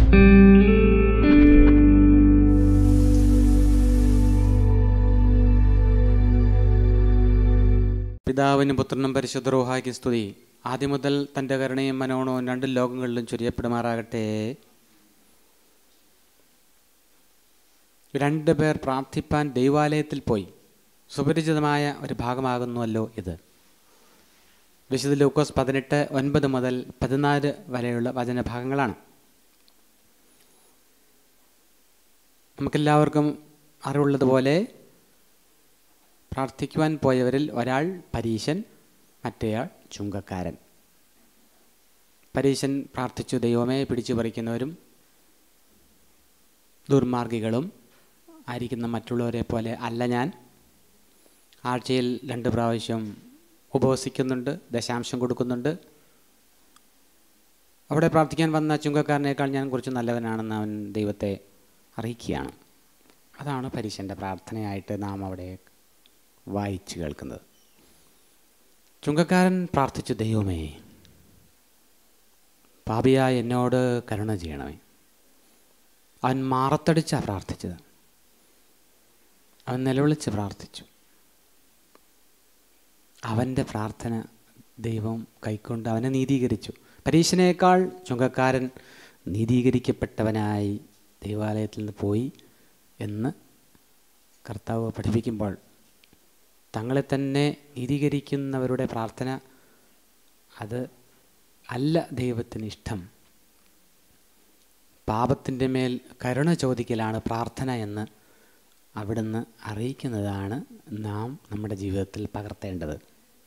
പിതാവിനും പുത്രനും പരിശുദ്ധ റൂഹായ്ക്ക് സ്തുതി ആദ്യം മുതൽ തൻ്റെ കരുണയും മനോണവും രണ്ട് ലോകങ്ങളിലും ചൊരിയപ്പെടുമാറാകട്ടെ രണ്ട് പേർ പ്രാർത്ഥിപ്പാൻ ദൈവാലയത്തിൽ പോയി സുപരിചിതമായ ഒരു ഭാഗമാകുന്നുവല്ലോ ഇത് വിശുദ്ധ ലൂക്കോസ് പതിനെട്ട് ഒൻപത് മുതൽ പതിനാല് വരെയുള്ള വചനഭാഗങ്ങളാണ് നമുക്കെല്ലാവർക്കും അറിവുള്ളതുപോലെ പ്രാർത്ഥിക്കുവാൻ പോയവരിൽ ഒരാൾ പരീശൻ മറ്റേയാൾ ചുങ്കക്കാരൻ പരീശൻ പ്രാർത്ഥിച്ചു ദൈവമേ പിടിച്ചു പറിക്കുന്നവരും ദുർമാർഗികളും ആയിരിക്കുന്ന മറ്റുള്ളവരെ പോലെ അല്ല ഞാൻ ആഴ്ചയിൽ രണ്ട് പ്രാവശ്യം ഉപവസിക്കുന്നുണ്ട് ദശാംശം കൊടുക്കുന്നുണ്ട് അവിടെ പ്രാർത്ഥിക്കാൻ വന്ന ചുങ്കക്കാരനേക്കാൾ ഞാൻ കുറച്ച് നല്ലവനാണെന്ന് അവൻ ദൈവത്തെ അറിയിക്കുകയാണ് അതാണ് പരീശൻ്റെ പ്രാർത്ഥനയായിട്ട് നാം അവിടെ വായിച്ചു കേൾക്കുന്നത് ചുങ്കക്കാരൻ പ്രാർത്ഥിച്ചു ദൈവമേ പാപിയായ എന്നോട് കരുണ ചെയ്യണമേ അവൻ മാറത്തടിച്ചാണ് പ്രാർത്ഥിച്ചത് അവൻ നിലവിളിച്ച് പ്രാർത്ഥിച്ചു അവൻ്റെ പ്രാർത്ഥന ദൈവം കൈക്കൊണ്ട് അവനെ നീതീകരിച്ചു പരീക്ഷനേക്കാൾ ചുങ്കക്കാരൻ നീതീകരിക്കപ്പെട്ടവനായി ദൈവാലയത്തിൽ നിന്ന് പോയി എന്ന് കർത്താവ് പഠിപ്പിക്കുമ്പോൾ തങ്ങളെ തന്നെ നീതീകരിക്കുന്നവരുടെ പ്രാർത്ഥന അത് അല്ല ദൈവത്തിന് ഇഷ്ടം പാപത്തിൻ്റെ മേൽ കരുണ ചോദിക്കലാണ് പ്രാർത്ഥന എന്ന് അവിടുന്ന് അറിയിക്കുന്നതാണ് നാം നമ്മുടെ ജീവിതത്തിൽ പകർത്തേണ്ടത്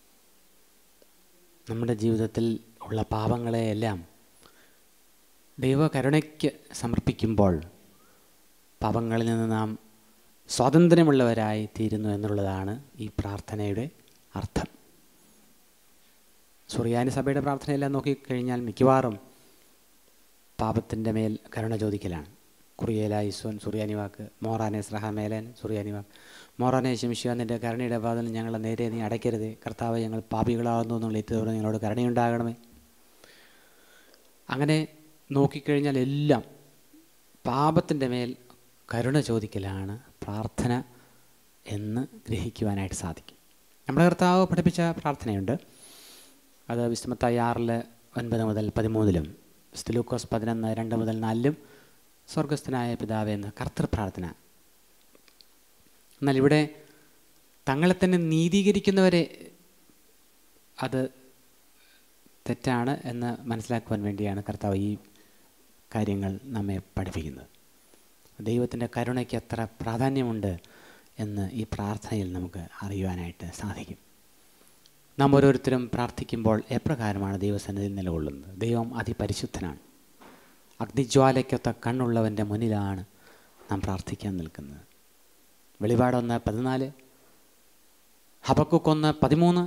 നമ്മുടെ ജീവിതത്തിൽ ഉള്ള പാപങ്ങളെയെല്ലാം ദൈവകരുണയ്ക്ക് സമർപ്പിക്കുമ്പോൾ പാപങ്ങളിൽ നിന്ന് നാം സ്വാതന്ത്ര്യമുള്ളവരായി തീരുന്നു എന്നുള്ളതാണ് ഈ പ്രാർത്ഥനയുടെ അർത്ഥം സുറിയാനി സഭയുടെ പ്രാർത്ഥനയെല്ലാം നോക്കിക്കഴിഞ്ഞാൽ മിക്കവാറും പാപത്തിൻ്റെ മേൽ കരുണ ചോദിക്കലാണ് കുറിയേല ഈശ്വൻ സുറിയാനി വാക്ക് മോറാനെ സ്രഹമേലൻ സുറിയാനി വാക്ക് മോറാനെ ശംശിയ നിൻ്റെ കരുണയുടെ വാതിൽ ഞങ്ങളെ നേരെ നീ അടയ്ക്കരുത് കർത്താവ് ഞങ്ങൾ പാപികളാകുന്നു എന്നുള്ള ഏറ്റവും ഞങ്ങളോട് കരുണയുണ്ടാകണമേ അങ്ങനെ നോക്കിക്കഴിഞ്ഞാൽ എല്ലാം പാപത്തിൻ്റെ മേൽ കരുണ ചോദിക്കലാണ് പ്രാർത്ഥന എന്ന് ഗ്രഹിക്കുവാനായിട്ട് സാധിക്കും നമ്മുടെ കർത്താവ് പഠിപ്പിച്ച പ്രാർത്ഥനയുണ്ട് അത് വിസ്മത്തായി ആറിൽ ഒൻപത് മുതൽ പതിമൂന്നിലും സ്തുലൂക്കോസ് പതിനൊന്ന് രണ്ട് മുതൽ നാലിലും സ്വർഗസ്ഥനായ പിതാവേ എന്ന കർത്തൃ പ്രാർത്ഥന എന്നാൽ ഇവിടെ തങ്ങളെ തന്നെ നീതീകരിക്കുന്നവരെ അത് തെറ്റാണ് എന്ന് മനസ്സിലാക്കുവാൻ വേണ്ടിയാണ് കർത്താവ് ഈ കാര്യങ്ങൾ നമ്മെ പഠിപ്പിക്കുന്നത് ദൈവത്തിൻ്റെ കരുണയ്ക്ക് എത്ര പ്രാധാന്യമുണ്ട് എന്ന് ഈ പ്രാർത്ഥനയിൽ നമുക്ക് അറിയുവാനായിട്ട് സാധിക്കും നാം ഓരോരുത്തരും പ്രാർത്ഥിക്കുമ്പോൾ എപ്രകാരമാണ് ദൈവസന്നിധിയിൽ നിലകൊള്ളുന്നത് ദൈവം അതിപരിശുദ്ധനാണ് അഗ്നിജ്വാലയ്ക്കൊത്ത കണ്ണുള്ളവൻ്റെ മുന്നിലാണ് നാം പ്രാർത്ഥിക്കാൻ നിൽക്കുന്നത് വെളിപാടൊന്ന് പതിനാല് ഹബക്കുക്കൊന്ന് പതിമൂന്ന്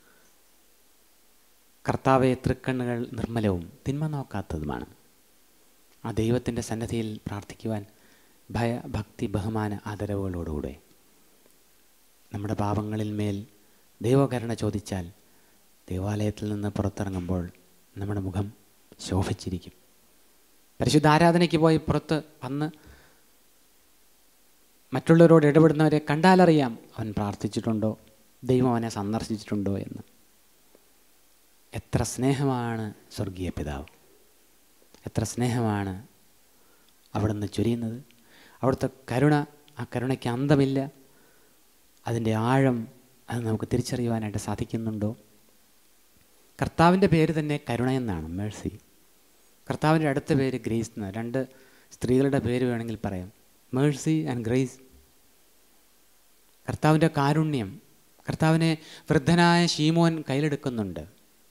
കർത്താവെ തൃക്കണ്ണുകൾ നിർമ്മലവും തിന്മ നോക്കാത്തതുമാണ് ആ ദൈവത്തിൻ്റെ സന്നദ്ധിയിൽ പ്രാർത്ഥിക്കുവാൻ ഭയ ഭക്തി ബഹുമാന ആദരവുകളോടുകൂടെ നമ്മുടെ പാപങ്ങളിൽ മേൽ ദൈവകരുണ ചോദിച്ചാൽ ദേവാലയത്തിൽ നിന്ന് പുറത്തിറങ്ങുമ്പോൾ നമ്മുടെ മുഖം ശോഭിച്ചിരിക്കും പരിശുദ്ധ ആരാധനയ്ക്ക് പോയി പുറത്ത് വന്ന് മറ്റുള്ളവരോട് ഇടപെടുന്നവരെ കണ്ടാലറിയാം അവൻ പ്രാർത്ഥിച്ചിട്ടുണ്ടോ ദൈവം അവനെ സന്ദർശിച്ചിട്ടുണ്ടോ എന്ന് എത്ര സ്നേഹമാണ് സ്വർഗീയ പിതാവ് എത്ര സ്നേഹമാണ് അവിടുന്ന് ചൊരിയുന്നത് അവിടുത്തെ കരുണ ആ കരുണയ്ക്ക് അന്തമില്ല അതിൻ്റെ ആഴം അത് നമുക്ക് തിരിച്ചറിയുവാനായിട്ട് സാധിക്കുന്നുണ്ടോ കർത്താവിൻ്റെ പേര് തന്നെ കരുണ എന്നാണ് മേഴ്സി കർത്താവിൻ്റെ അടുത്ത പേര് ഗ്രേസ് എന്ന് രണ്ട് സ്ത്രീകളുടെ പേര് വേണമെങ്കിൽ പറയാം മേഴ്സി ആൻഡ് ഗ്രേസ് കർത്താവിൻ്റെ കാരുണ്യം കർത്താവിനെ വൃദ്ധനായ ഷീമോൻ കയ്യിലെടുക്കുന്നുണ്ട്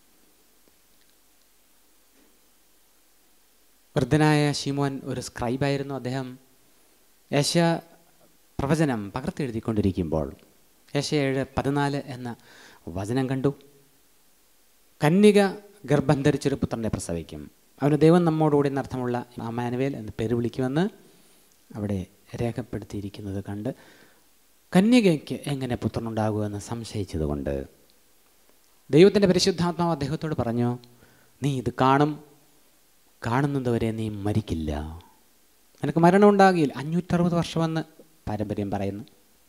വൃദ്ധനായ ഷീമോൻ ഒരു സ്ക്രൈബായിരുന്നു അദ്ദേഹം യശ പ്രവചനം പകർത്തെഴുതിക്കൊണ്ടിരിക്കുമ്പോൾ യശ ഏഴ് പതിനാല് എന്ന വചനം കണ്ടു കന്യക ഗർഭം ധരിച്ചൊരു പുത്രനെ പ്രസവിക്കും അവന് ദൈവം നമ്മോടുകൂടി എന്നർത്ഥമുള്ള അമാനുവേൽ എന്ന് പേര് വിളിക്കുമെന്ന് അവിടെ രേഖപ്പെടുത്തിയിരിക്കുന്നത് കണ്ട് കന്യകയ്ക്ക് എങ്ങനെ പുത്രനുണ്ടാകുമെന്ന് സംശയിച്ചതുകൊണ്ട് ദൈവത്തിൻ്റെ പരിശുദ്ധാത്മാവ് അദ്ദേഹത്തോട് പറഞ്ഞു നീ ഇത് കാണും കാണുന്നതുവരെ നീ മരിക്കില്ല നിനക്ക് മരണം ഉണ്ടാകില്ല അഞ്ഞൂറ്ററുപത് വർഷമെന്ന് പാരമ്പര്യം പറയുന്നു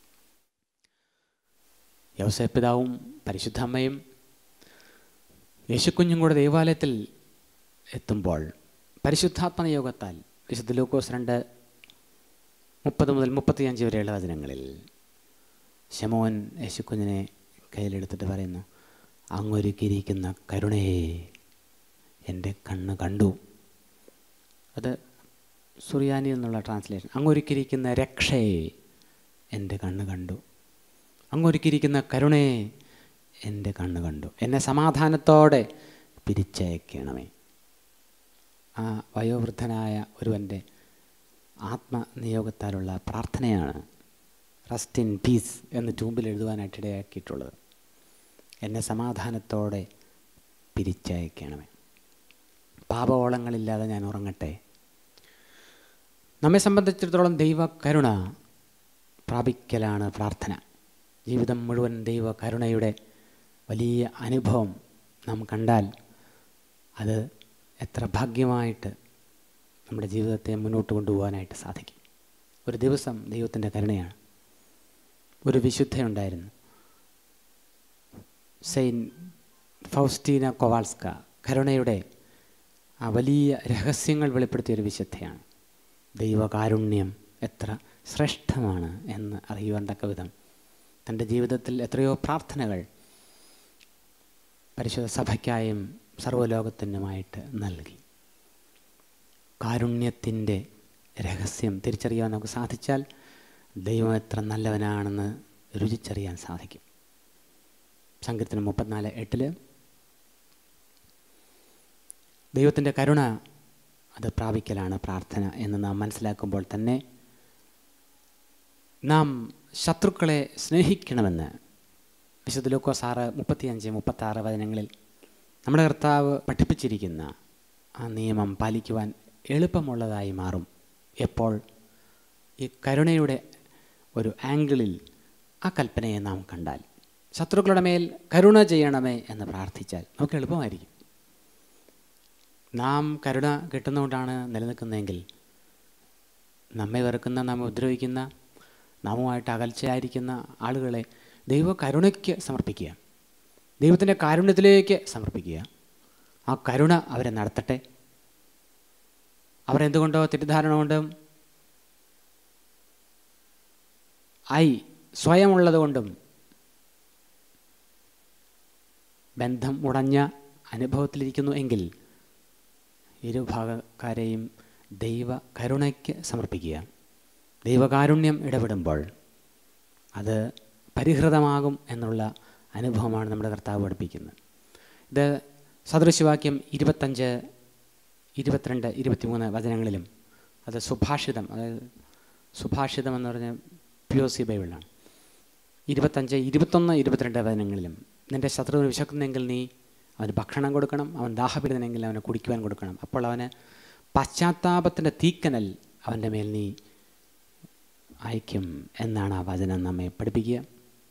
യവസപിതാവും പരിശുദ്ധ അമ്മയും യേശുക്കുഞ്ഞും കൂടെ ദേവാലയത്തിൽ എത്തുമ്പോൾ പരിശുദ്ധാത്മ യോഗത്താൽ വിശുദ്ധ ലൂക്കോസ് രണ്ട് മുപ്പത് മുതൽ മുപ്പത്തിയഞ്ച് വരെയുള്ള വചനങ്ങളിൽ ശമോൻ യേശുക്കുഞ്ഞിനെ കയ്യിലെടുത്തിട്ട് പറയുന്നു അങ്ങൊരുക്കിയിരിക്കുന്ന കരുണയെ എൻ്റെ കണ്ണ് കണ്ടു അത് സുറിയാനി എന്നുള്ള ട്രാൻസ്ലേഷൻ അങ്ങൊരുക്കിയിരിക്കുന്ന രക്ഷയെ എൻ്റെ കണ്ണ് കണ്ടു അങ്ങൊരുക്കിയിരിക്കുന്ന കരുണയെ എൻ്റെ കണ്ണ് കണ്ടു എന്നെ സമാധാനത്തോടെ പിരിച്ചയക്കണമേ ആ വയോവൃദ്ധനായ ഒരുവൻ്റെ ആത്മനിയോഗത്താലുള്ള പ്രാർത്ഥനയാണ് റസ്റ്റ് ഇൻ പീസ് എന്ന് ട്യൂമ്പിൽ എഴുതുവാനായിട്ട് ഇടയാക്കിയിട്ടുള്ളത് എന്നെ സമാധാനത്തോടെ പിരിച്ചയക്കണമേ പാപവോളങ്ങളില്ലാതെ ഞാൻ ഉറങ്ങട്ടെ നമ്മെ സംബന്ധിച്ചിടത്തോളം ദൈവ കരുണ പ്രാപിക്കലാണ് പ്രാർത്ഥന ജീവിതം മുഴുവൻ ദൈവ കരുണയുടെ വലിയ അനുഭവം നാം കണ്ടാൽ അത് എത്ര ഭാഗ്യമായിട്ട് നമ്മുടെ ജീവിതത്തെ മുന്നോട്ട് കൊണ്ടുപോകാനായിട്ട് സാധിക്കും ഒരു ദിവസം ദൈവത്തിൻ്റെ കരുണയാണ് ഒരു വിശുദ്ധയുണ്ടായിരുന്നു സെയിൻ ഫൗസ്റ്റീന കൊവാൾസ്ക കരുണയുടെ ആ വലിയ രഹസ്യങ്ങൾ വെളിപ്പെടുത്തിയ ഒരു വിശുദ്ധയാണ് ദൈവകാരുണ്യം എത്ര ശ്രേഷ്ഠമാണ് എന്ന് അറിയുവാൻ തക്ക വിധം തൻ്റെ ജീവിതത്തിൽ എത്രയോ പ്രാർത്ഥനകൾ പരിശുദ്ധ സഭയ്ക്കായും സർവ്വലോകത്തിനുമായിട്ട് നൽകി കാരുണ്യത്തിൻ്റെ രഹസ്യം തിരിച്ചറിയാൻ നമുക്ക് സാധിച്ചാൽ ദൈവം എത്ര നല്ലവനാണെന്ന് രുചിച്ചറിയാൻ സാധിക്കും സംഗീതത്തിന് മുപ്പത്തിനാല് എട്ടില് ദൈവത്തിൻ്റെ കരുണ അത് പ്രാപിക്കലാണ് പ്രാർത്ഥന എന്ന് നാം മനസ്സിലാക്കുമ്പോൾ തന്നെ നാം ശത്രുക്കളെ സ്നേഹിക്കണമെന്ന് വിശുദ്ധ ലൂക്കോസ് ആറ് മുപ്പത്തിയഞ്ച് മുപ്പത്താറ് വചനങ്ങളിൽ നമ്മുടെ കർത്താവ് പഠിപ്പിച്ചിരിക്കുന്ന ആ നിയമം പാലിക്കുവാൻ എളുപ്പമുള്ളതായി മാറും എപ്പോൾ ഈ കരുണയുടെ ഒരു ആംഗിളിൽ ആ കൽപ്പനയെ നാം കണ്ടാൽ ശത്രുക്കളുടെ മേൽ കരുണ ചെയ്യണമേ എന്ന് പ്രാർത്ഥിച്ചാൽ നമുക്ക് എളുപ്പമായിരിക്കും നാം കരുണ കിട്ടുന്നതുകൊണ്ടാണ് നിലനിൽക്കുന്നതെങ്കിൽ നമ്മെ വെറുക്കുന്ന നമ്മെ ഉപദ്രവിക്കുന്ന നാമുമായിട്ട് അകൽച്ചയായിരിക്കുന്ന ആളുകളെ ദൈവ കരുണയ്ക്ക് സമർപ്പിക്കുക ദൈവത്തിൻ്റെ കാരുണ്യത്തിലേക്ക് സമർപ്പിക്കുക ആ കരുണ അവരെ നടത്തട്ടെ അവരെന്തുകൊണ്ടോ തെറ്റിദ്ധാരണ കൊണ്ടും ആയി സ്വയമുള്ളത് കൊണ്ടും ബന്ധം ഉടഞ്ഞ അനുഭവത്തിലിരിക്കുന്നു എങ്കിൽ ഇരുഭാഗക്കാരെയും ദൈവ കരുണയ്ക്ക് സമർപ്പിക്കുക ദൈവകാരുണ്യം ഇടപെടുമ്പോൾ അത് പരിഹൃതമാകും എന്നുള്ള അനുഭവമാണ് നമ്മുടെ കർത്താവ് പഠിപ്പിക്കുന്നത് ഇത് സദൃശവാക്യം ഇരുപത്തഞ്ച് ഇരുപത്തിരണ്ട് ഇരുപത്തിമൂന്ന് വചനങ്ങളിലും അത് സുഭാഷിതം അതായത് സുഭാഷിതം എന്ന് പറഞ്ഞ പി ഒ സി ബൈബിളാണ് ഇരുപത്തഞ്ച് ഇരുപത്തൊന്ന് ഇരുപത്തിരണ്ട് വചനങ്ങളിലും നിൻ്റെ ശത്രുവിന് വിശക്കുന്നെങ്കിൽ നീ അവന് ഭക്ഷണം കൊടുക്കണം അവൻ ദാഹപ്പെടുന്നെങ്കിൽ അവന് കുടിക്കുവാൻ കൊടുക്കണം അപ്പോൾ അവന് പശ്ചാത്താപത്തിൻ്റെ തീക്കനൽ അവൻ്റെ മേൽ നീ അയക്കും എന്നാണ് ആ വചനം നമ്മെ പഠിപ്പിക്കുക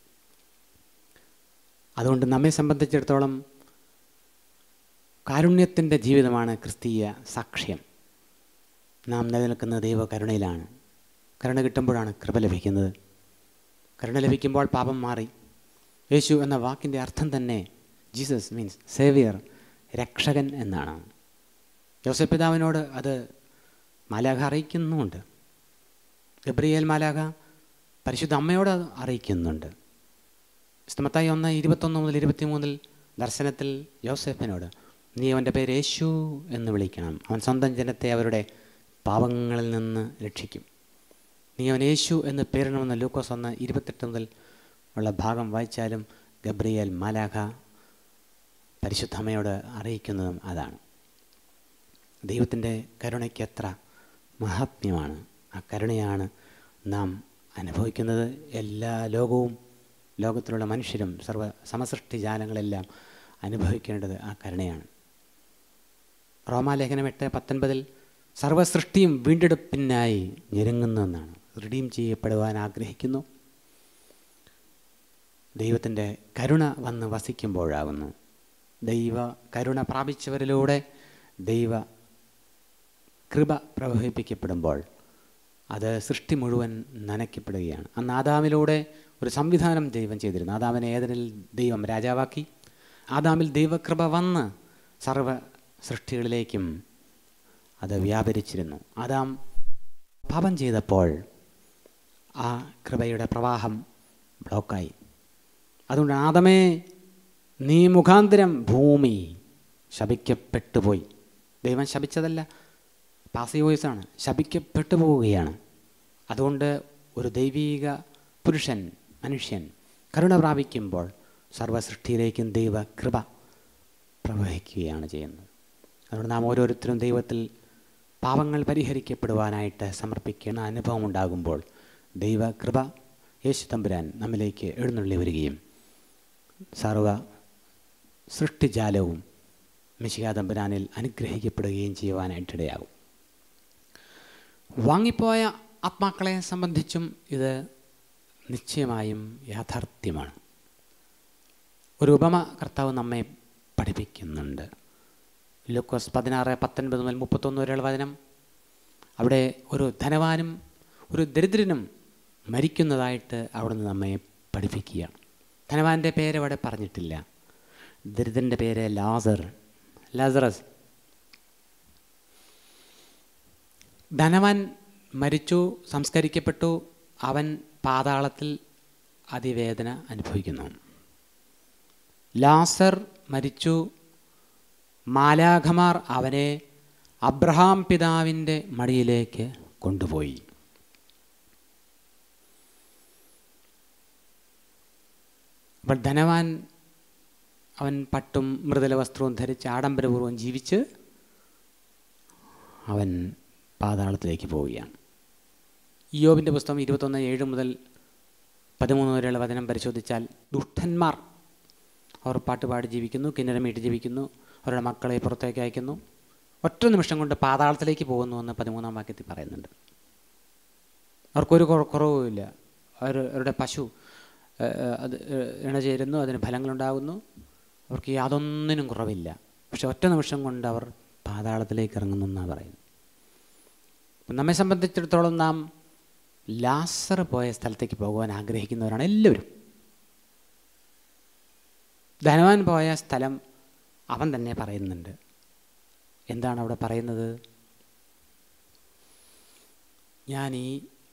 അതുകൊണ്ട് നമ്മെ സംബന്ധിച്ചിടത്തോളം കാരുണ്യത്തിൻ്റെ ജീവിതമാണ് ക്രിസ്തീയ സാക്ഷ്യം നാം നിലനിൽക്കുന്ന ദൈവ കരുണയിലാണ് കരുണ കിട്ടുമ്പോഴാണ് കൃപ ലഭിക്കുന്നത് കരുണ ലഭിക്കുമ്പോൾ പാപം മാറി യേശു എന്ന വാക്കിൻ്റെ അർത്ഥം തന്നെ ജീസസ് മീൻസ് സേവിയർ രക്ഷകൻ എന്നാണ് ജോസഫ് പിതാവിനോട് അത് മാലാഖ അറിയിക്കുന്നുമുണ്ട് ഗബ്രിയേൽ മാലാഖ പരിശുദ്ധ അമ്മയോട് അറിയിക്കുന്നുണ്ട് സ്തമത്തായി ഒന്ന് ഇരുപത്തൊന്ന് മുതൽ ഇരുപത്തിമൂന്നിൽ ദർശനത്തിൽ യോസെഫിനോട് നീ അവൻ്റെ പേര് യേശു എന്ന് വിളിക്കണം അവൻ സ്വന്തം ജനത്തെ അവരുടെ പാപങ്ങളിൽ നിന്ന് രക്ഷിക്കും നീ അവൻ യേശു എന്ന് പേരിടണമെന്ന് ലൂക്കോസ് ഒന്ന് ഇരുപത്തെട്ട് മുതൽ ഉള്ള ഭാഗം വായിച്ചാലും ഗബ്രിയേൽ മാലാഖ പരിശുദ്ധമ്മയോട് അറിയിക്കുന്നതും അതാണ് ദൈവത്തിൻ്റെ കരുണയ്ക്ക് എത്ര മഹാത്മ്യമാണ് ആ കരുണയാണ് നാം അനുഭവിക്കുന്നത് എല്ലാ ലോകവും ലോകത്തിലുള്ള മനുഷ്യരും സർവ സമസൃഷ്ടി ജാലങ്ങളെല്ലാം അനുഭവിക്കേണ്ടത് ആ കരുണയാണ് റോമാലേഖനം എട്ട് പത്തൊൻപതിൽ സർവസൃഷ്ടിയും വീണ്ടെടുപ്പിനായി ഞെരുങ്ങുന്നു റിഡീം ചെയ്യപ്പെടുവാൻ ആഗ്രഹിക്കുന്നു ദൈവത്തിൻ്റെ കരുണ വന്ന് വസിക്കുമ്പോഴാകുന്നു ദൈവ കരുണ പ്രാപിച്ചവരിലൂടെ ദൈവ കൃപ പ്രവഹിപ്പിക്കപ്പെടുമ്പോൾ അത് സൃഷ്ടി മുഴുവൻ നനയ്ക്കപ്പെടുകയാണ് അന്ന് ആദാമിലൂടെ ഒരു സംവിധാനം ദൈവം ചെയ്തിരുന്നു ആദാമിനെ ഏതിനിൽ ദൈവം രാജാവാക്കി ആദാമിൽ ദൈവകൃപ വന്ന് സർവ സൃഷ്ടികളിലേക്കും അത് വ്യാപരിച്ചിരുന്നു ആദാം പാപം ചെയ്തപ്പോൾ ആ കൃപയുടെ പ്രവാഹം ബ്ലോക്കായി അതുകൊണ്ട് ആദമേ നീ മുഖാന്തരം ഭൂമി ശപിക്കപ്പെട്ടു പോയി ദൈവം ശപിച്ചതല്ല പാസീവ് വോയിസാണ് ശപിക്കപ്പെട്ടു പോവുകയാണ് അതുകൊണ്ട് ഒരു ദൈവീക പുരുഷൻ മനുഷ്യൻ കരുണ പ്രാപിക്കുമ്പോൾ സർവസൃഷ്ടിയിലേക്കും ദൈവ കൃപ പ്രവഹിക്കുകയാണ് ചെയ്യുന്നത് അതുകൊണ്ട് നാം ഓരോരുത്തരും ദൈവത്തിൽ പാപങ്ങൾ പരിഹരിക്കപ്പെടുവാനായിട്ട് സമർപ്പിക്കുന്ന അനുഭവം ഉണ്ടാകുമ്പോൾ ദൈവ കൃപ യേശു തമ്പുരാൻ നമ്മിലേക്ക് എഴുന്നള്ളി വരികയും സർവ സൃഷ്ടിജാലവും മിശിക തമ്പുരാനിൽ അനുഗ്രഹിക്കപ്പെടുകയും ചെയ്യുവാനായിട്ടിടയാകും വാങ്ങിപ്പോയ ആത്മാക്കളെ സംബന്ധിച്ചും ഇത് നിശ്ചയമായും യാഥാർത്ഥ്യമാണ് ഒരു ഉപമ കർത്താവ് നമ്മെ പഠിപ്പിക്കുന്നുണ്ട് ലൂക്കോസ് പതിനാറ് പത്തൊൻപത് മുതൽ മുപ്പത്തൊന്ന് വരെയുള്ള വചനം അവിടെ ഒരു ധനവാനും ഒരു ദരിദ്രനും മരിക്കുന്നതായിട്ട് അവിടുന്ന് നമ്മെ പഠിപ്പിക്കുകയാണ് ധനവാൻ്റെ പേര് അവിടെ പറഞ്ഞിട്ടില്ല ദരിദ്രൻ്റെ പേര് ലാസർ ലാസറസ് ധനവാൻ മരിച്ചു സംസ്കരിക്കപ്പെട്ടു അവൻ പാതാളത്തിൽ അതിവേദന അനുഭവിക്കുന്നു ലാസർ മരിച്ചു മാലാഖമാർ അവനെ അബ്രഹാം പിതാവിൻ്റെ മടിയിലേക്ക് കൊണ്ടുപോയി അപ്പോൾ ധനവാൻ അവൻ പട്ടും മൃദുല വസ്ത്രവും ധരിച്ച് ആഡംബരപൂർവ്വം ജീവിച്ച് അവൻ പാതാളത്തിലേക്ക് പോവുകയാണ് യോബിൻ്റെ പുസ്തകം ഇരുപത്തൊന്ന് ഏഴ് മുതൽ പതിമൂന്ന് വരെയുള്ള വചനം പരിശോധിച്ചാൽ ദുഷ്ടന്മാർ അവർ പാട്ടുപാടി ജീവിക്കുന്നു കിന്നരമീട്ട് ജീവിക്കുന്നു അവരുടെ മക്കളെ പുറത്തേക്ക് അയക്കുന്നു ഒറ്റ നിമിഷം കൊണ്ട് പാതാളത്തിലേക്ക് പോകുന്നു എന്ന് പതിമൂന്നാം വാക്യത്തിൽ പറയുന്നുണ്ട് അവർക്കൊരു കുറ- കുറവുമില്ല അവർ അവരുടെ പശു ഏഹ്, അത് ഏഹ്, ഇണചേരുന്നു അതിന് ഫലങ്ങളുണ്ടാകുന്നു അവർക്ക് യാതൊന്നിനും കുറവില്ല പക്ഷെ ഒറ്റ നിമിഷം കൊണ്ട് അവർ പാതാളത്തിലേക്ക് ഇറങ്ങുന്നു എന്നാണ് പറയുന്നത് അപ്പം നമ്മെ സംബന്ധിച്ചിടത്തോളം നാം ലാസർ പോയ സ്ഥലത്തേക്ക് പോകുവാൻ ആഗ്രഹിക്കുന്നവരാണ് എല്ലാവരും ധനവാൻ പോയ സ്ഥലം അവൻ തന്നെ പറയുന്നുണ്ട് എന്താണ് അവിടെ പറയുന്നത് ഞാൻ ഈ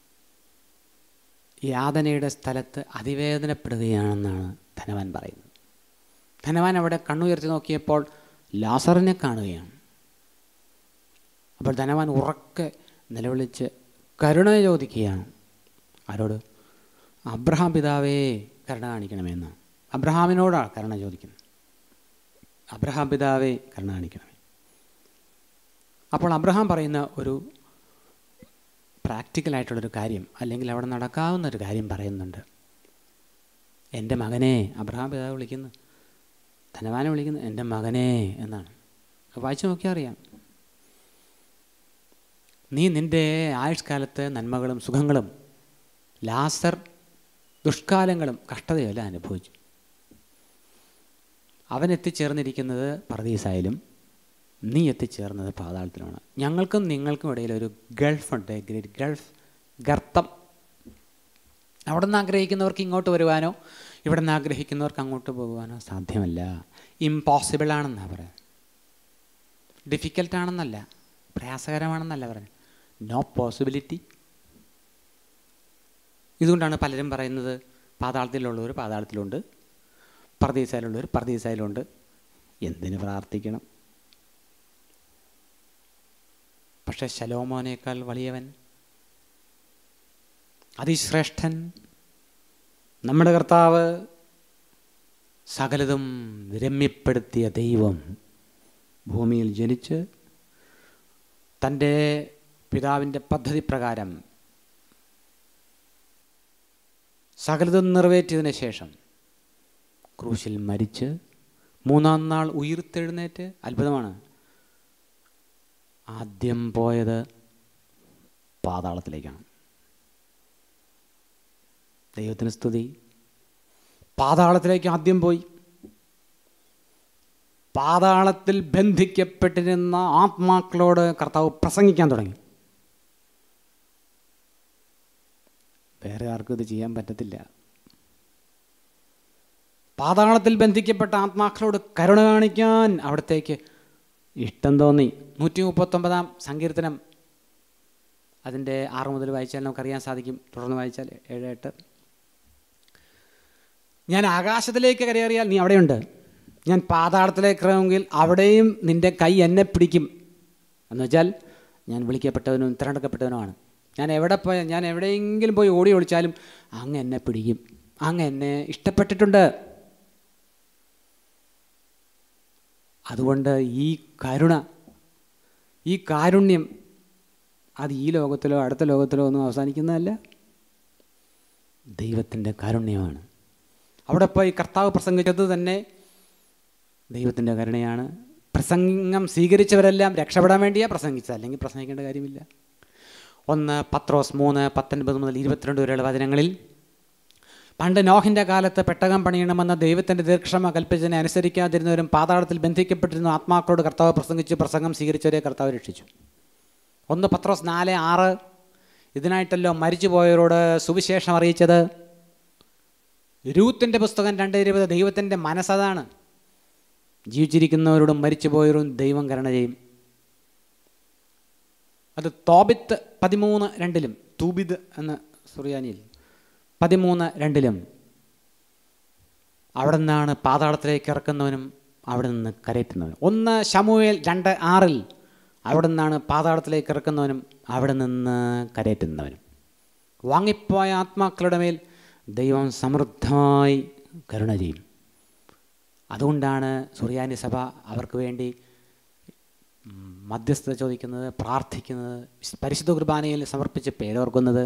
യാതനയുടെ സ്ഥലത്ത് അതിവേദനപ്പെടുകയാണെന്നാണ് ധനവാൻ പറയുന്നത് ധനവാൻ അവിടെ കണ്ണുയർത്തി നോക്കിയപ്പോൾ ലാസറിനെ കാണുകയാണ് അപ്പോൾ ധനവാൻ ഉറക്കെ നിലവിളിച്ച് കരുണ ചോദിക്കുകയാണ് ആരോട് അബ്രഹാം പിതാവേ കരുണ കാണിക്കണമെന്ന് അബ്രഹാമിനോടാണ് കരുണ ചോദിക്കുന്നത് അബ്രഹാം പിതാവേ കരുണ കാണിക്കണമേ അപ്പോൾ അബ്രഹാം പറയുന്ന ഒരു പ്രാക്ടിക്കലായിട്ടുള്ളൊരു കാര്യം അല്ലെങ്കിൽ അവിടെ നടക്കാവുന്ന ഒരു കാര്യം പറയുന്നുണ്ട് എൻ്റെ മകനെ അബ്രഹാം പിതാവ് വിളിക്കുന്നു ധനവാനെ വിളിക്കുന്നു എൻ്റെ മകനെ എന്നാണ് വായിച്ചു നോക്കിയാൽ അറിയാം നീ നിൻ്റെ ആയുഷ്കാലത്ത് നന്മകളും സുഖങ്ങളും ലാസർ ദുഷ്കാലങ്ങളും കഷ്ടതയെല്ലാം അനുഭവിച്ചു അവൻ എത്തിച്ചേർന്നിരിക്കുന്നത് പറദീസായാലും നീ എത്തിച്ചേർന്നത് പാതാളത്തിലുമാണ് ഞങ്ങൾക്കും നിങ്ങൾക്കും ഇടയിൽ ഒരു ഗൾഫുണ്ട് ഗ്രേറ്റ് ഗൾഫ് ഗർത്തം അവിടെ നിന്ന് ആഗ്രഹിക്കുന്നവർക്ക് ഇങ്ങോട്ട് വരുവാനോ ഇവിടെ നിന്ന് ആഗ്രഹിക്കുന്നവർക്ക് അങ്ങോട്ട് പോകുവാനോ സാധ്യമല്ല ഇമ്പോസിബിൾ ആണെന്നാണ് പറയുന്നത് ഡിഫിക്കൽട്ടാണെന്നല്ല പ്രയാസകരമാണെന്നല്ല പറയുന്നത് നോ പോസിബിലിറ്റി ഇതുകൊണ്ടാണ് പലരും പറയുന്നത് പാതാളത്തിലുള്ളവർ പാതാളത്തിലുണ്ട് പ്രതീസയിലുള്ളവർ പ്രതീസയിലുണ്ട് എന്തിന് പ്രാർത്ഥിക്കണം പക്ഷെ ശലോമോനേക്കാൾ വലിയവൻ അതിശ്രേഷ്ഠൻ നമ്മുടെ കർത്താവ് സകലതും രമ്യപ്പെടുത്തിയ ദൈവം ഭൂമിയിൽ ജനിച്ച് തൻ്റെ പിതാവിൻ്റെ പദ്ധതി പ്രകാരം സകലതും നിറവേറ്റിയതിന് ശേഷം ക്രൂശിൽ മരിച്ച് മൂന്നാം നാൾ ഉയിർത്തെഴുന്നേറ്റ് അത്ഭുതമാണ് ആദ്യം പോയത് പാതാളത്തിലേക്കാണ് ദൈവത്തിന് സ്തുതി പാതാളത്തിലേക്ക് ആദ്യം പോയി പാതാളത്തിൽ ബന്ധിക്കപ്പെട്ടിരുന്ന ആത്മാക്കളോട് കർത്താവ് പ്രസംഗിക്കാൻ തുടങ്ങി വേറെ ആർക്കും ഇത് ചെയ്യാൻ പറ്റത്തില്ല പാതാളത്തിൽ ബന്ധിക്കപ്പെട്ട ആത്മാക്കളോട് കരുണ കാണിക്കാൻ അവിടത്തേക്ക് ഇഷ്ടം തോന്നി നൂറ്റി മുപ്പത്തൊമ്പതാം സങ്കീർത്തനം അതിൻ്റെ ആറ് മുതൽ വായിച്ചാൽ നമുക്കറിയാൻ സാധിക്കും തുടർന്ന് വായിച്ചാൽ ഏഴ് എട്ട് ഞാൻ ആകാശത്തിലേക്ക് കരയേറിയാൽ നീ അവിടെയുണ്ട് ഞാൻ പാതാളത്തിലേക്ക് ഇറങ്ങുമെങ്കിൽ അവിടെയും നിൻ്റെ കൈ എന്നെ പിടിക്കും എന്ന് വെച്ചാൽ ഞാൻ വിളിക്കപ്പെട്ടവനും തിരഞ്ഞെടുക്കപ്പെട്ടവനുമാണ് ഞാൻ എവിടെ പോയ ഞാൻ എവിടെയെങ്കിലും പോയി ഓടി ഒളിച്ചാലും അങ്ങ് എന്നെ പിടിക്കും അങ്ങ് എന്നെ ഇഷ്ടപ്പെട്ടിട്ടുണ്ട് അതുകൊണ്ട് ഈ കരുണ ഈ കാരുണ്യം അത് ഈ ലോകത്തിലോ അടുത്ത ലോകത്തിലോ ഒന്നും അവസാനിക്കുന്നതല്ല ദൈവത്തിൻ്റെ കാരുണ്യമാണ് അവിടെ പോയി കർത്താവ് പ്രസംഗിച്ചത് തന്നെ ദൈവത്തിൻ്റെ കരുണയാണ് പ്രസംഗം സ്വീകരിച്ചവരെല്ലാം രക്ഷപ്പെടാൻ വേണ്ടിയാണ് പ്രസംഗിച്ചത് അല്ലെങ്കിൽ പ്രസംഗിക്കേണ്ട കാര്യമില്ല ഒന്ന് പത്രോസ് മൂന്ന് പത്തൊൻപത് മുതൽ ഇരുപത്തിരണ്ട് വരെയുള്ള വചനങ്ങളിൽ പണ്ട് നോഹിൻ്റെ കാലത്ത് പെട്ടകം പണിയണമെന്ന ദൈവത്തിൻ്റെ ദീർഘക്ഷമ കൽപ്പിച്ചതിനെ അനുസരിക്കാതിരുന്നവരും പാതാളത്തിൽ ബന്ധിക്കപ്പെട്ടിരുന്ന ആത്മാക്കളോട് കർത്താവ് പ്രസംഗിച്ച് പ്രസംഗം സ്വീകരിച്ചവരെ കർത്താവ് രക്ഷിച്ചു ഒന്ന് പത്രോസ് നാല് ആറ് ഇതിനായിട്ടല്ലോ മരിച്ചുപോയവരോട് സുവിശേഷം അറിയിച്ചത് രൂത്തിൻ്റെ പുസ്തകം രണ്ട് ഇരുപത് ദൈവത്തിൻ്റെ മനസ്സതാണ് ജീവിച്ചിരിക്കുന്നവരോടും മരിച്ചുപോയവരും ദൈവം കരുണ ചെയ്യും അത് തോബിത്ത് പതിമൂന്ന് രണ്ടിലും തൂബിദ് എന്ന സുറിയാനിയിൽ പതിമൂന്ന് രണ്ടിലും അവിടെ നിന്നാണ് പാതാളത്തിലേക്ക് ഇറക്കുന്നവനും അവിടെ നിന്ന് കരയറ്റുന്നവനും ഒന്ന് ശമുവേൽ രണ്ട് ആറിൽ അവിടെ നിന്നാണ് പാതാളത്തിലേക്ക് ഇറക്കുന്നവനും അവിടെ നിന്ന് കരയറ്റുന്നവനും വാങ്ങിപ്പോയ ആത്മാക്കളുടെ മേൽ ദൈവം സമൃദ്ധമായി കരുണ ചെയ്യും അതുകൊണ്ടാണ് സുറിയാനി സഭ അവർക്ക് വേണ്ടി മധ്യസ്ഥത ചോദിക്കുന്നത് പ്രാർത്ഥിക്കുന്നത് പരിശുദ്ധ കുർബാനയിൽ സമർപ്പിച്ച് പേരോർക്കുന്നത്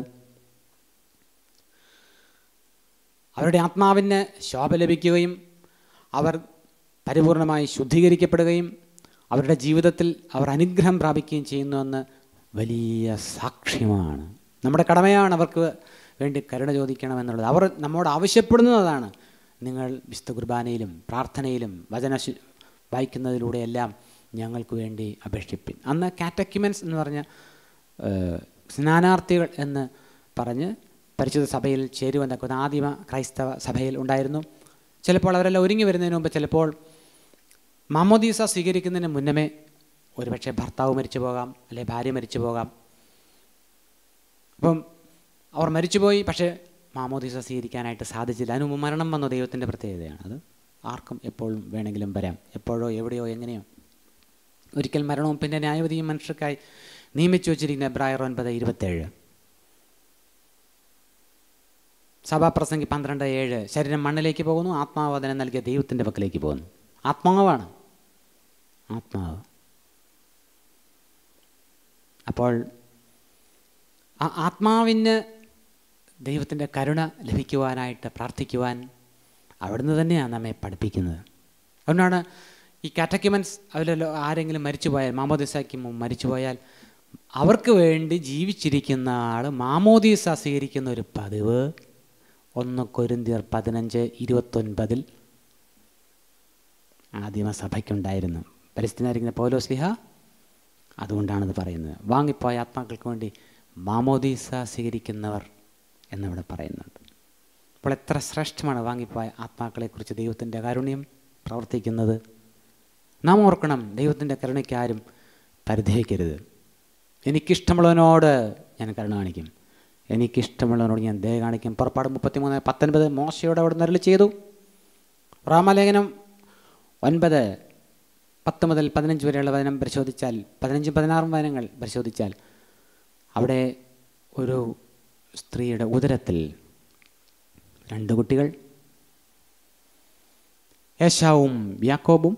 അവരുടെ ആത്മാവിന് ശോഭ ലഭിക്കുകയും അവർ പരിപൂർണമായി ശുദ്ധീകരിക്കപ്പെടുകയും അവരുടെ ജീവിതത്തിൽ അവർ അനുഗ്രഹം പ്രാപിക്കുകയും ചെയ്യുന്നുവെന്ന് വലിയ സാക്ഷ്യമാണ് നമ്മുടെ കടമയാണ് അവർക്ക് വേണ്ടി കരുണ ചോദിക്കണമെന്നുള്ളത് അവർ നമ്മോട് ആവശ്യപ്പെടുന്നതാണ് നിങ്ങൾ വിശുദ്ധ കുർബാനയിലും പ്രാർത്ഥനയിലും വചന വായിക്കുന്നതിലൂടെയെല്ലാം ഞങ്ങൾക്ക് വേണ്ടി അപേക്ഷിപ്പിൻ അന്ന് കാറ്റക്യുമെൻസ് എന്ന് പറഞ്ഞ സ്നാനാർത്ഥികൾ എന്ന് പറഞ്ഞ് പരിശുദ്ധ സഭയിൽ ചേരുവെന്നൊക്കെ ആദിമ ക്രൈസ്തവ സഭയിൽ ഉണ്ടായിരുന്നു ചിലപ്പോൾ അവരെല്ലാം ഒരുങ്ങി വരുന്നതിന് മുമ്പ് ചിലപ്പോൾ മാമോദീസ സ്വീകരിക്കുന്നതിന് മുന്നമേ ഒരുപക്ഷെ ഭർത്താവ് മരിച്ചു പോകാം അല്ലെ ഭാര്യ മരിച്ചു പോകാം അപ്പം അവർ മരിച്ചുപോയി പക്ഷേ മാമോദീസ സ്വീകരിക്കാനായിട്ട് സാധിച്ചില്ല അതിന് മുമ്പ് മരണം വന്ന ദൈവത്തിൻ്റെ പ്രത്യേകതയാണ് അത് ആർക്കും എപ്പോഴും വേണമെങ്കിലും വരാം എപ്പോഴോ എവിടെയോ എങ്ങനെയോ ഒരിക്കൽ മരണവും പിന്നെ ന്യായവതിയും മനുഷ്യർക്കായി നിയമിച്ചു വച്ചിരിക്കുന്ന എബ്രായർ ഒൻപത് ഇരുപത്തേഴ് സഭാപ്രസംഗി പന്ത്രണ്ട് ഏഴ് ശരീരം മണ്ണിലേക്ക് പോകുന്നു ആത്മാവ് അതിനെ നൽകിയ ദൈവത്തിൻ്റെ പക്കലേക്ക് പോകുന്നു ആത്മാവാണ് ആത്മാവ് അപ്പോൾ ആ ആത്മാവിന് ദൈവത്തിൻ്റെ കരുണ ലഭിക്കുവാനായിട്ട് പ്രാർത്ഥിക്കുവാൻ അവിടുന്ന് തന്നെയാണ് നമ്മെ പഠിപ്പിക്കുന്നത് അതുകൊണ്ടാണ് ഈ കാറ്റക്യുമൻസ് അതിൽ ആരെങ്കിലും മരിച്ചുപോയാൽ മാമോദീസയ്ക്ക് മരിച്ചുപോയാൽ അവർക്ക് വേണ്ടി ജീവിച്ചിരിക്കുന്ന ആൾ മാമോദീസ സ്വീകരിക്കുന്ന ഒരു പതിവ് ഒന്ന് കൊരിന്തിയർ പതിനഞ്ച് ഇരുപത്തൊൻപതിൽ ആദിമസഭയ്ക്കുണ്ടായിരുന്നു പരിസ്ഥിതിയായിരിക്കുന്ന പൗലോസ്ലിഹ അതുകൊണ്ടാണിത് പറയുന്നത് വാങ്ങിപ്പോയ ആത്മാക്കൾക്ക് വേണ്ടി മാമോദീസ സ്വീകരിക്കുന്നവർ എന്നിവിടെ പറയുന്നുണ്ട് അപ്പോൾ എത്ര ശ്രേഷ്ഠമാണ് വാങ്ങിപ്പോയ ആത്മാക്കളെക്കുറിച്ച് ദൈവത്തിൻ്റെ കാരുണ്യം പ്രവർത്തിക്കുന്നത് നാം ഓർക്കണം ദൈവത്തിൻ്റെ കരുണയ്ക്ക് ആരും പരിധേയിക്കരുത് എനിക്കിഷ്ടമുള്ളവനോട് ഞാൻ കരുണ കാണിക്കും എനിക്കിഷ്ടമുള്ളവനോട് ഞാൻ ദയ കാണിക്കും പുറപ്പാട് മുപ്പത്തിമൂന്ന് പത്തൊൻപത് മോശയോട് അവിടെ നരളി ചെയ്തു റാമലേഖനം ഒൻപത് പത്ത് മുതൽ പതിനഞ്ച് വരെയുള്ള വചനം പരിശോധിച്ചാൽ പതിനഞ്ചും പതിനാറും വചനങ്ങൾ പരിശോധിച്ചാൽ അവിടെ ഒരു സ്ത്രീയുടെ ഉദരത്തിൽ രണ്ട് കുട്ടികൾ യേശാവും യാക്കോബും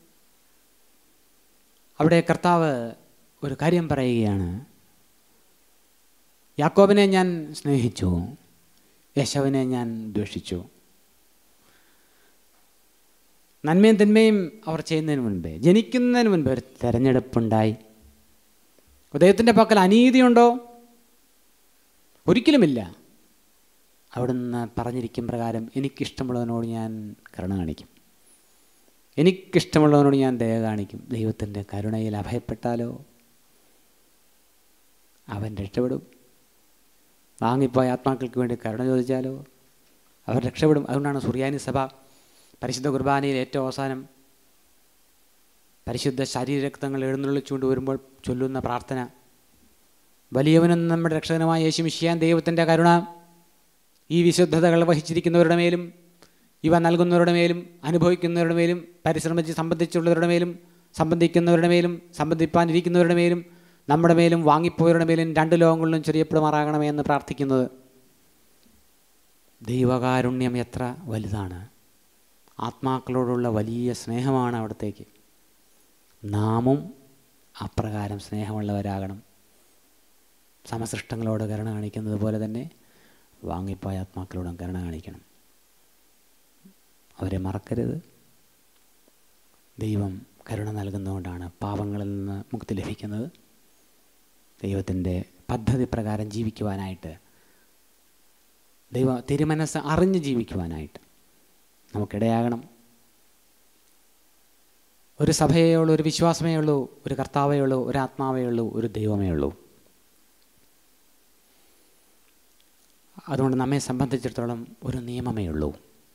അവിടെ കർത്താവ് ഒരു കാര്യം പറയുകയാണ് യാക്കോബിനെ ഞാൻ സ്നേഹിച്ചു യേശാവിനെ ഞാൻ ദ്വേഷിച്ചു നന്മയും തിന്മയും അവർ ചെയ്യുന്നതിന് മുൻപേ ജനിക്കുന്നതിന് മുൻപ് ഒരു തെരഞ്ഞെടുപ്പുണ്ടായി ദൈവത്തിൻ്റെ പക്കൽ അനീതിയുണ്ടോ ഒരിക്കലുമില്ല അവിടുന്ന് പറഞ്ഞിരിക്കും പ്രകാരം എനിക്കിഷ്ടമുള്ളതിനോട് ഞാൻ കരുണ കാണിക്കും എനിക്കിഷ്ടമുള്ളവനോട് ഞാൻ ദയ കാണിക്കും ദൈവത്തിൻ്റെ കരുണയിൽ അഭയപ്പെട്ടാലോ അവൻ രക്ഷപ്പെടും വാങ്ങിപ്പോയ ആത്മാക്കൾക്ക് വേണ്ടി കരുണ ചോദിച്ചാലോ അവർ രക്ഷപ്പെടും അതുകൊണ്ടാണ് സുറിയാനി സഭ പരിശുദ്ധ കുർബാനയിൽ ഏറ്റവും അവസാനം പരിശുദ്ധ ശരീരരക്തങ്ങൾ എഴുന്നള്ളിച്ചുകൊണ്ട് വരുമ്പോൾ ചൊല്ലുന്ന പ്രാർത്ഥന വലിയവനും നമ്മുടെ രക്ഷകനുമായ യേശു മിഷിയാൻ ദൈവത്തിൻ്റെ കരുണ ഈ വിശുദ്ധതകൾ വഹിച്ചിരിക്കുന്നവരുടെ മേലും ഇവ നൽകുന്നവരുടെ മേലും അനുഭവിക്കുന്നവരുടെ മേലും പരിശ്രമിച്ച് സംബന്ധിച്ചുള്ളവരുടെ മേലും സംബന്ധിക്കുന്നവരുടെ മേലും സംബന്ധിപ്പാനിരിക്കുന്നവരുടെ മേലും നമ്മുടെ മേലും വാങ്ങിപ്പോയവരുടെ മേലും രണ്ട് ലോകങ്ങളിലും ചെറിയപ്പെടുമാറാകണമേ എന്ന് പ്രാർത്ഥിക്കുന്നത് ദൈവകാരുണ്യം എത്ര വലുതാണ് ആത്മാക്കളോടുള്ള വലിയ സ്നേഹമാണ് അവിടത്തേക്ക് നാമും അപ്രകാരം സ്നേഹമുള്ളവരാകണം സമസൃഷ്ടങ്ങളോട് കരുണ കാണിക്കുന്നത് പോലെ തന്നെ വാങ്ങിപ്പോയ ആത്മാക്കളോടും കരുണ കാണിക്കണം അവരെ മറക്കരുത് ദൈവം കരുണ നൽകുന്നതുകൊണ്ടാണ് പാപങ്ങളിൽ നിന്ന് മുക്തി ലഭിക്കുന്നത് ദൈവത്തിൻ്റെ പദ്ധതി പ്രകാരം ജീവിക്കുവാനായിട്ട് ദൈവ തിരുമനസ് അറിഞ്ഞ് ജീവിക്കുവാനായിട്ട് നമുക്കിടയാകണം ഒരു സഭയേ ഉള്ളൂ ഒരു വിശ്വാസമേ ഉള്ളൂ ഒരു കർത്താവേ ഉള്ളൂ ഒരു ആത്മാവേ ഉള്ളൂ ഒരു ദൈവമേ ഉള്ളൂ അതുകൊണ്ട് നമ്മെ സംബന്ധിച്ചിടത്തോളം ഒരു നിയമമേ ഉള്ളൂ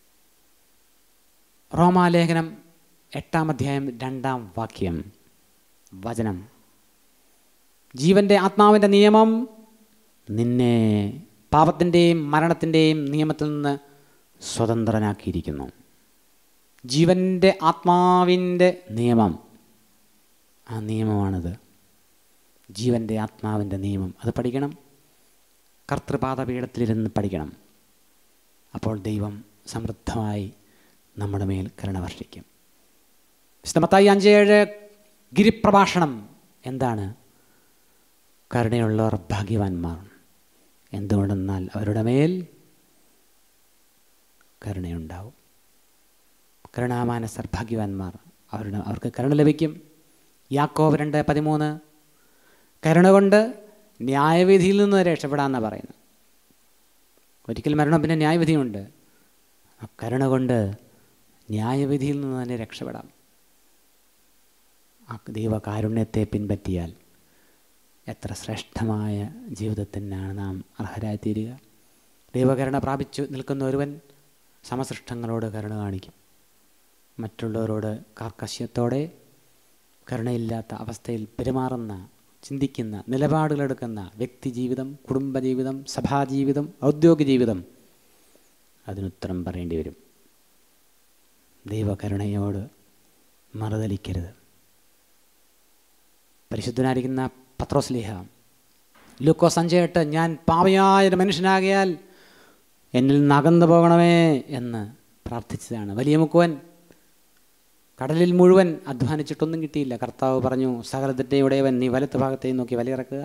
റോമാലേഖനം എട്ടാം അധ്യായം രണ്ടാം വാക്യം വചനം ജീവൻ്റെ ആത്മാവിൻ്റെ നിയമം നിന്നെ പാപത്തിൻ്റെയും മരണത്തിൻ്റെയും നിയമത്തിൽ നിന്ന് സ്വതന്ത്രനാക്കിയിരിക്കുന്നു ജീവൻ്റെ ആത്മാവിൻ്റെ നിയമം ആ നിയമമാണിത് ജീവൻ്റെ ആത്മാവിൻ്റെ നിയമം അത് പഠിക്കണം കർത്തൃപാദപീഠത്തിലിരുന്ന് പഠിക്കണം അപ്പോൾ ദൈവം സമൃദ്ധമായി നമ്മുടെ മേൽ കരുണ വർഷിക്കും വിശുദ്ധമത്തായി അഞ്ചേഴ് ഗിരിപ്രഭാഷണം എന്താണ് കരുണയുള്ളവർ ഭാഗ്യവാന്മാർ എന്തുകൊണ്ടെന്നാൽ അവരുടെ മേൽ കരുണയുണ്ടാവും കരുണാമാനസർ ഭാഗ്യവാന്മാർ അവരുടെ അവർക്ക് കരുണ ലഭിക്കും യാക്കോബ് രണ്ട് പതിമൂന്ന് കരുണ കൊണ്ട് ന്യായവിധിയിൽ നിന്ന് രക്ഷപ്പെടാമെന്നാണ് പറയുന്നത് ഒരിക്കൽ മരണം പിന്നെ ന്യായവിധിയുണ്ട് ആ കരുണ കൊണ്ട് ന്യായവിധിയിൽ നിന്ന് തന്നെ രക്ഷപ്പെടാം ആ ദൈവകാരുണ്യത്തെ പിൻപറ്റിയാൽ എത്ര ശ്രേഷ്ഠമായ ജീവിതത്തിനാണ് നാം അർഹരായിത്തീരുക ദൈവകരുണ പ്രാപിച്ചു നിൽക്കുന്ന ഒരുവൻ സമസൃഷ്ടങ്ങളോട് കരുണ കാണിക്കും മറ്റുള്ളവരോട് കാർക്കശ്യത്തോടെ കരുണയില്ലാത്ത അവസ്ഥയിൽ പെരുമാറുന്ന ചിന്തിക്കുന്ന നിലപാടുകളെടുക്കുന്ന വ്യക്തി ജീവിതം കുടുംബജീവിതം സഭാജീവിതം ഔദ്യോഗിക ജീവിതം അതിനുത്തരം പറയേണ്ടി വരും ദൈവകരുണയോട് മറുതലിക്കരുത് പരിശുദ്ധനായിരിക്കുന്ന പത്രോസ്ലിഹ ലൂക്കോസ് അഞ്ചേട്ട് ഞാൻ പാവയായ ഒരു മനുഷ്യനാകിയാൽ എന്നിൽ നിന്ന് അകന്നു പോകണമേ എന്ന് പ്രാർത്ഥിച്ചതാണ് വലിയ മുക്കുവൻ കടലിൽ മുഴുവൻ അധ്വാനിച്ചിട്ടൊന്നും കിട്ടിയില്ല കർത്താവ് പറഞ്ഞു സകലത്തിൻ്റെ ഉടയവൻ നീ വലത്ത് ഭാഗത്തേക്ക് നോക്കി വലിയിറക്കുക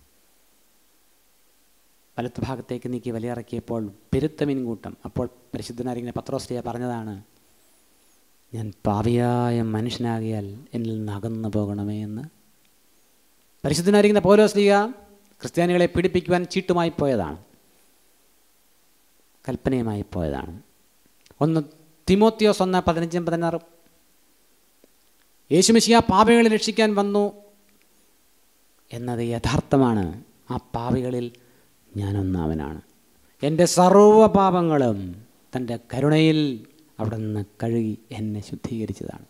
വലത്ത് ഭാഗത്തേക്ക് നീക്കി വലിയിറക്കിയപ്പോൾ പെരുത്ത മീൻകൂട്ടം അപ്പോൾ പരിശുദ്ധനായിരിക്കുന്ന പത്രോസ്ലിയ പറഞ്ഞതാണ് ഞാൻ പാവിയായ മനുഷ്യനാകിയാൽ എന്നിൽ നിന്ന് അകന്നു പോകണമേ എന്ന് പരിശുദ്ധനായിരിക്കുന്ന പൗലോസ്ലിക ക്രിസ്ത്യാനികളെ പീഡിപ്പിക്കുവാൻ ചീട്ടുമായി പോയതാണ് കൽപ്പനയുമായി പോയതാണ് ഒന്ന് തിമോത്തിയോസ് ഒന്ന് പതിനഞ്ചും പതിനാറും യേശുമിശിയ പാപികളെ രക്ഷിക്കാൻ വന്നു എന്നത് യഥാർത്ഥമാണ് ആ പാപികളിൽ ഞാനൊന്നാമനാണ് എൻ്റെ സർവ പാപങ്ങളും തൻ്റെ കരുണയിൽ അവിടെ നിന്ന് കഴുകി എന്നെ ശുദ്ധീകരിച്ചതാണ്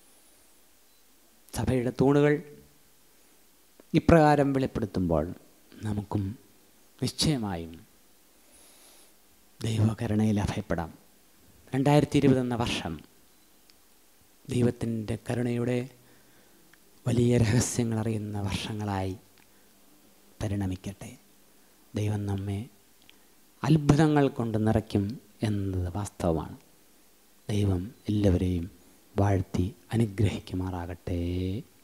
സഭയുടെ തൂണുകൾ ഇപ്രകാരം വെളിപ്പെടുത്തുമ്പോൾ നമുക്കും നിശ്ചയമായും ദൈവകരുണയിൽ അഭയപ്പെടാം രണ്ടായിരത്തി ഇരുപത് എന്ന വർഷം ദൈവത്തിൻ്റെ കരുണയുടെ വലിയ രഹസ്യങ്ങൾ അറിയുന്ന വർഷങ്ങളായി പരിണമിക്കട്ടെ ദൈവം നമ്മെ അത്ഭുതങ്ങൾ കൊണ്ട് നിറയ്ക്കും എന്നത് വാസ്തവമാണ് ദൈവം എല്ലാവരെയും വാഴ്ത്തി അനുഗ്രഹിക്കുമാറാകട്ടെ